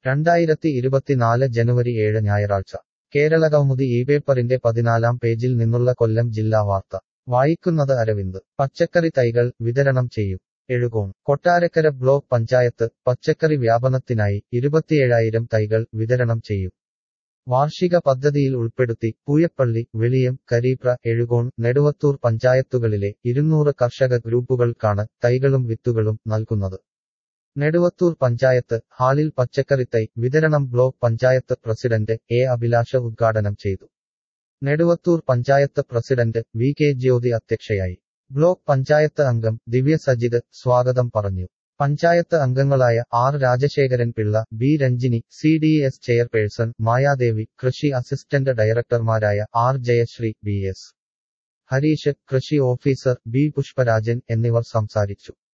രണ്ടായിരത്തി ഇരുപത്തിനാല് ജനുവരി ഏഴ് ഞായറാഴ്ച കേരളകൗമുദി ഈ പേപ്പറിന്റെ പതിനാലാം പേജിൽ നിന്നുള്ള കൊല്ലം ജില്ലാ വാർത്ത വായിക്കുന്നത് അരവിന്ദ് പച്ചക്കറി തൈകൾ വിതരണം ചെയ്യും എഴുകോൺ കൊട്ടാരക്കര ബ്ലോക്ക് പഞ്ചായത്ത് പച്ചക്കറി വ്യാപനത്തിനായി ഇരുപത്തിയേഴായിരം തൈകൾ വിതരണം ചെയ്യും വാർഷിക പദ്ധതിയിൽ ഉൾപ്പെടുത്തി പൂയപ്പള്ളി വെളിയം കരീപ്ര എഴുകോൺ നെടുവത്തൂർ പഞ്ചായത്തുകളിലെ ഇരുന്നൂറ് കർഷക ഗ്രൂപ്പുകൾക്കാണ് തൈകളും വിത്തുകളും നൽകുന്നത് നെടുവത്തൂർ പഞ്ചായത്ത് ഹാളിൽ പച്ചക്കറിത്തൈ വിതരണം block panchayat president A Abhilasha ഉദ്ഘാടനം ചെയ്തു Neduvathoor panchayat president V K Jyothi അധ്യക്ഷയായി ബ്ലോക്ക് പഞ്ചായത്ത് അംഗം ദിവ്യ സജിത് സ്വാഗതം പറഞ്ഞു പഞ്ചായത്ത് അംഗങ്ങളായ R Rajasekharan Pillai B Ranjini C D S chairperson Mayadevi കൃഷി അസിസ്റ്റന്റ് ഡയറക്ടർമാരായ R Jayasree B S Hareesh കൃഷി ഓഫീസർ ബി പുഷ്പരാജൻ എന്നിവർ സംസാരിച്ചു